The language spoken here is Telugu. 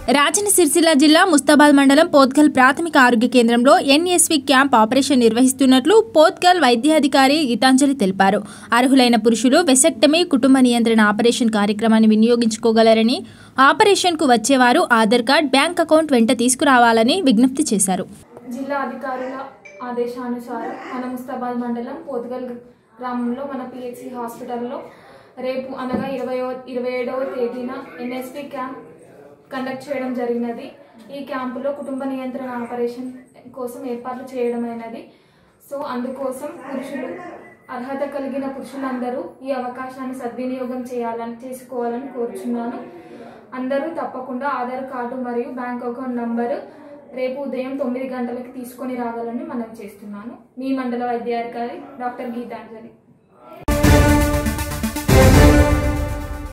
రాజన్న సిరిసిల్ల జిల్లా ముస్తాబాద్ మండలం పోత్గల్ ప్రాథమిక ఆరోగ్య కేంద్రంలో ఎన్ఎస్వి క్యాంప్ ఆపరేషన్ నిర్వహిస్తున్నట్లు పోత్గల్ వైద్యాధికారి గీతాంజలి తెలిపారు అర్హులైన పురుషులు వెసెక్టమీ కుటుంబ నియంత్రణ ఆపరేషన్ కార్యక్రమాన్ని వినియోగించుకోగలరని ఆపరేషన్కు వచ్చేవారు ఆధార్ కార్డ్ బ్యాంక్ అకౌంట్ వెంట తీసుకురావాలని విజ్ఞప్తి చేశారు జిల్లా అధికారుల ఆదేశానుసారం మన ముస్తాబాద్ మండలం పోతుగల్ గ్రామంలో మన పిహెచ్సి హాస్పిటల్లో రేపు అనగా ఇరవై ఇరవై ఏడవ తేదీన ఎన్ఎస్పి క్యాంప్ కండక్ట్ చేయడం జరిగినది ఈ క్యాంపులో కుటుంబ నియంత్రణ ఆపరేషన్ కోసం ఏర్పాట్లు చేయడమైనది సో అందుకోసం పురుషులు అర్హత కలిగిన పురుషులందరూ ఈ అవకాశాన్ని సద్వినియోగం చేయాలని చేసుకోవాలని కోరుచున్నాను అందరూ తప్పకుండా ఆధార్ కార్డు మరియు బ్యాంక్ అకౌంట్ నంబరు రేపు ఉదయం తొమ్మిది గంటలకి తీసుకొని రావాలని మనం చేస్తున్నాను మీ మండల వైద్యాధికారి డాక్టర్ గీతాంజలి